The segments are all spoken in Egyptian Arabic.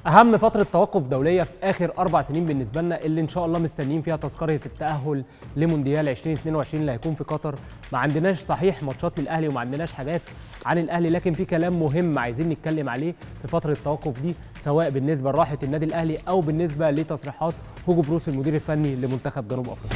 اهم فتره توقف دوليه في اخر اربع سنين بالنسبه لنا اللي ان شاء الله مستنيين فيها تذكره التاهل لمونديال 2022 اللي هيكون في قطر ما عندناش صحيح ماتشات للاهلي وما عندناش حاجات عن الاهلي لكن في كلام مهم عايزين نتكلم عليه في فتره التوقف دي سواء بالنسبه لراحه النادي الاهلي او بالنسبه لتصريحات هوجو بروس المدير الفني لمنتخب جنوب افريقيا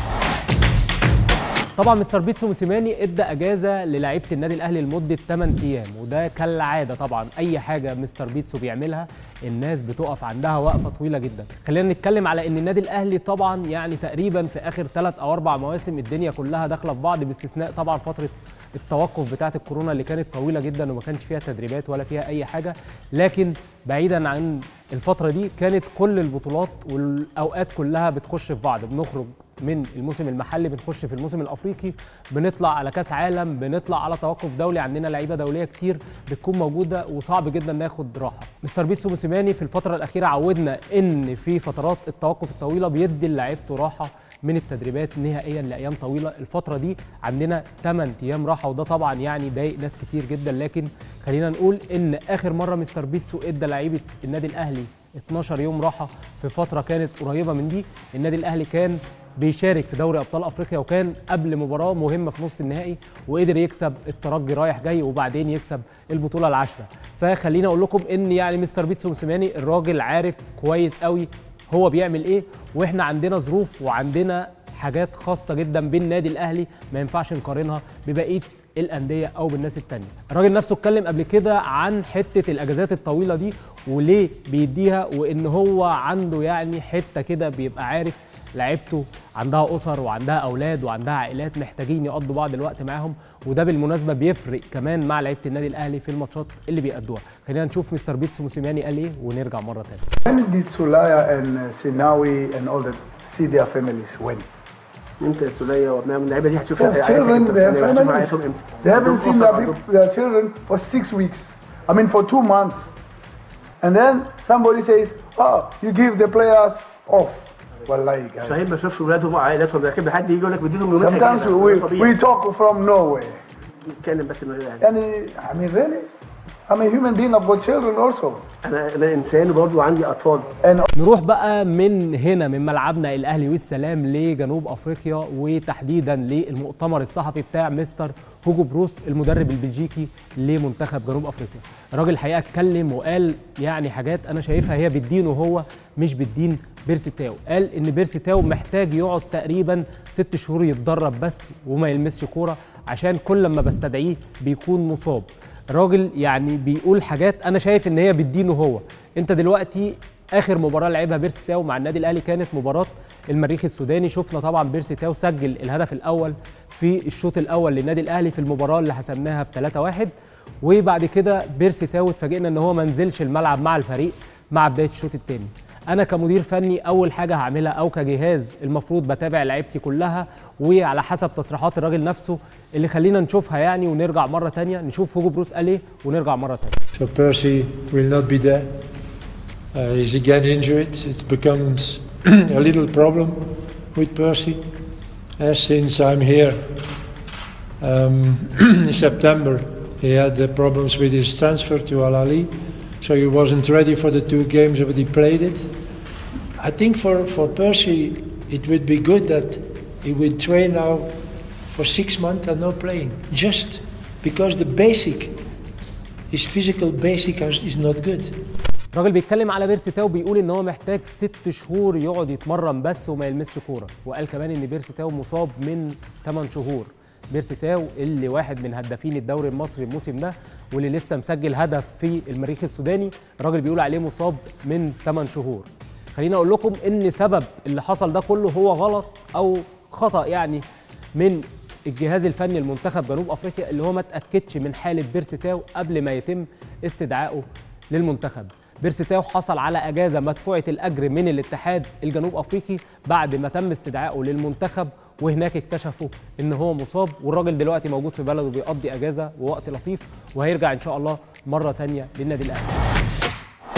طبعا مستر بيتسو موسيماني ادى اجازه للاعيبه النادي الاهلي لمده 8 ايام وده كالعاده طبعا اي حاجه مستر بيتسو بيعملها الناس بتقف عندها وقفه طويله جدا خلينا نتكلم على ان النادي الاهلي طبعا يعني تقريبا في اخر ثلاث او اربع مواسم الدنيا كلها داخله في بعض باستثناء طبعا فتره التوقف بتاعه الكورونا اللي كانت طويله جدا وما كانش فيها تدريبات ولا فيها اي حاجه لكن بعيدا عن الفتره دي كانت كل البطولات والاوقات كلها بتخش في بعض بنخرج من الموسم المحلي بنخش في الموسم الافريقي بنطلع على كاس عالم بنطلع على توقف دولي عندنا لعيبه دوليه كتير بتكون موجوده وصعب جدا ناخد راحه مستر بيتسو موسيماني في الفتره الاخيره عودنا ان في فترات التوقف الطويله بيدي لعيبته راحه من التدريبات نهائيا لايام طويله الفتره دي عندنا 8 ايام راحه وده طبعا يعني ضايق ناس كتير جدا لكن خلينا نقول ان اخر مره مستر بيتسو ادى لعيبه النادي الاهلي 12 يوم راحه في فتره كانت قريبه من دي النادي الاهلي كان بيشارك في دوري ابطال افريقيا وكان قبل مباراه مهمه في نص النهائي وقدر يكسب الترجي رايح جاي وبعدين يكسب البطوله العاشره فخليني اقول لكم ان يعني مستر بيتسو موسيماني الراجل عارف كويس قوي هو بيعمل ايه واحنا عندنا ظروف وعندنا حاجات خاصه جدا بالنادي الاهلي ما ينفعش نقارنها ببقيه الانديه او بالناس التانية الراجل نفسه اتكلم قبل كده عن حته الاجازات الطويله دي وليه بيديها وان هو عنده يعني حته كده بيبقى عارف لعيبته عندها اسر وعندها اولاد وعندها عائلات محتاجين يقضوا بعض الوقت معاهم وده بالمناسبه بيفرق كمان مع لعيبه النادي الاهلي في الماتشات اللي بيأدوها خلينا نشوف مستر بيتسو موسيماني قال ايه ونرجع مره ثانيه When did Sulaya and Sinawi and all that see their families when? امتى السوليه وابناء من اللعيبه دي هتشوف They have children, they have families. They haven't seen their, peop- their children for six weeks. I mean, for two months. And then somebody says, oh, you give the players off. Wallahi, guys. شاهين ما شافش ولادهم وعائلاتهم لكن حد يجي يقول لك بديهم يومين Sometimes اجازه we, ده طبيعي. we talk from nowhere. نتكلم بس من يعني يعني I mean, really? I'm a human being, I've got children also. انا انا انسان وبرضه عندي اطفال And نروح بقى من هنا من ملعبنا الاهلي والسلام لجنوب افريقيا وتحديدا للمؤتمر الصحفي بتاع مستر هوجو بروس المدرب البلجيكي لمنتخب جنوب افريقيا الراجل الحقيقه اتكلم وقال يعني حاجات انا شايفها هي بالدين وهو مش بالدين بيرسي تاو قال ان بيرسي تاو محتاج يقعد تقريبا ست شهور يتدرب بس وما يلمسش كوره عشان كل لما بستدعيه بيكون مصاب الراجل يعني بيقول حاجات انا شايف ان هي بالدين وهو انت دلوقتي اخر مباراه لعبها بيرسي تاو مع النادي الاهلي كانت مباراه المريخ السوداني شفنا طبعا بيرسي تاو سجل الهدف الاول في الشوط الاول للنادي الاهلي في المباراه اللي حسمناها ب 3-1 وبعد كده بيرسي تاو اتفاجئنا ان هو ما نزلش الملعب مع الفريق مع بدايه الشوط الثاني انا كمدير فني اول حاجه هعملها او كجهاز المفروض بتابع لعيبتي كلها وعلى حسب تصريحات الراجل نفسه اللي خلينا نشوفها يعني ونرجع مره تانية نشوف هوجو بروس قال ايه ونرجع مره تانية So Percy will not be there. Uh, he's again injured. It becomes a little problem with Percy. Uh, since I'm here um, in September, he had the problems with his transfer to Al Ali, so he wasn't ready for the two games, but he played it. I think for, for Percy, it would be good that he would train now for six months and not playing, just because the basic his physical basic is is not good. الراجل بيتكلم على بيرسي تاو بيقول ان هو محتاج ست شهور يقعد يتمرن بس وما يلمسش كوره وقال كمان ان بيرسي تاو مصاب من 8 شهور بيرسي تاو اللي واحد من هدافين الدوري المصري الموسم ده واللي لسه مسجل هدف في المريخ السوداني الراجل بيقول عليه مصاب من 8 شهور خليني اقول لكم ان سبب اللي حصل ده كله هو غلط او خطا يعني من الجهاز الفني لمنتخب جنوب افريقيا اللي هو ما اتاكدش من حاله بيرسي تاو قبل ما يتم استدعائه للمنتخب بيرسي تاو حصل على اجازه مدفوعه الاجر من الاتحاد الجنوب افريقي بعد ما تم استدعائه للمنتخب وهناك اكتشفوا ان هو مصاب والراجل دلوقتي موجود في بلده بيقضي اجازه ووقت لطيف وهيرجع ان شاء الله مره تانية للنادي الاهلي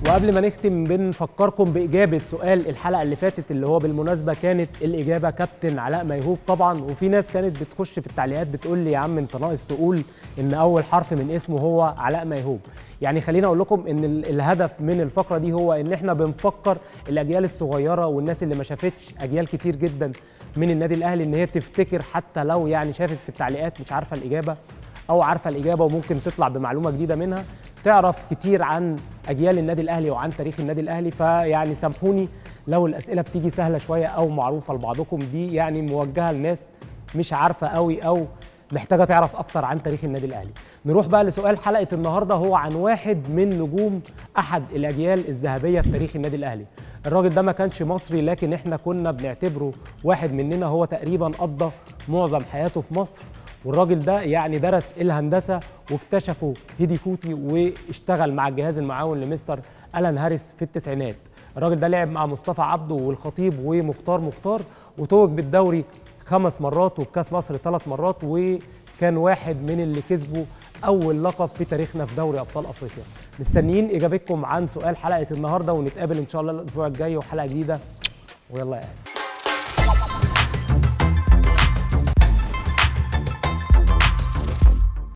وقبل ما نختم بنفكركم بإجابة سؤال الحلقة اللي فاتت اللي هو بالمناسبة كانت الإجابة كابتن علاء ميهوب طبعا وفي ناس كانت بتخش في التعليقات بتقول لي يا عم انت ناقص تقول إن أول حرف من اسمه هو علاء ميهوب يعني خليني أقول لكم إن ال- الهدف من الفقرة دي هو إن إحنا بنفكر الأجيال الصغيرة والناس اللي ما شافتش أجيال كتير جدا من النادي الأهلي إن هي تفتكر حتى لو يعني شافت في التعليقات مش عارفة الإجابة او عارفه الاجابه وممكن تطلع بمعلومه جديده منها تعرف كتير عن اجيال النادي الاهلي وعن تاريخ النادي الاهلي فيعني سامحوني لو الاسئله بتيجي سهله شويه او معروفه لبعضكم دي يعني موجهه لناس مش عارفه قوي او محتاجه تعرف اكتر عن تاريخ النادي الاهلي نروح بقى لسؤال حلقه النهارده هو عن واحد من نجوم احد الاجيال الذهبيه في تاريخ النادي الاهلي الراجل ده ما كانش مصري لكن احنا كنا بنعتبره واحد مننا هو تقريبا قضى معظم حياته في مصر والراجل ده يعني درس الهندسه واكتشفه هيدي كوتي واشتغل مع الجهاز المعاون لمستر الان هاريس في التسعينات الراجل ده لعب مع مصطفى عبده والخطيب ومختار مختار وتوج بالدوري خمس مرات وبكاس مصر ثلاث مرات وكان واحد من اللي كسبوا اول لقب في تاريخنا في دوري ابطال افريقيا مستنيين اجابتكم عن سؤال حلقه النهارده ونتقابل ان شاء الله الاسبوع الجاي وحلقه جديده ويلا يا أهلي.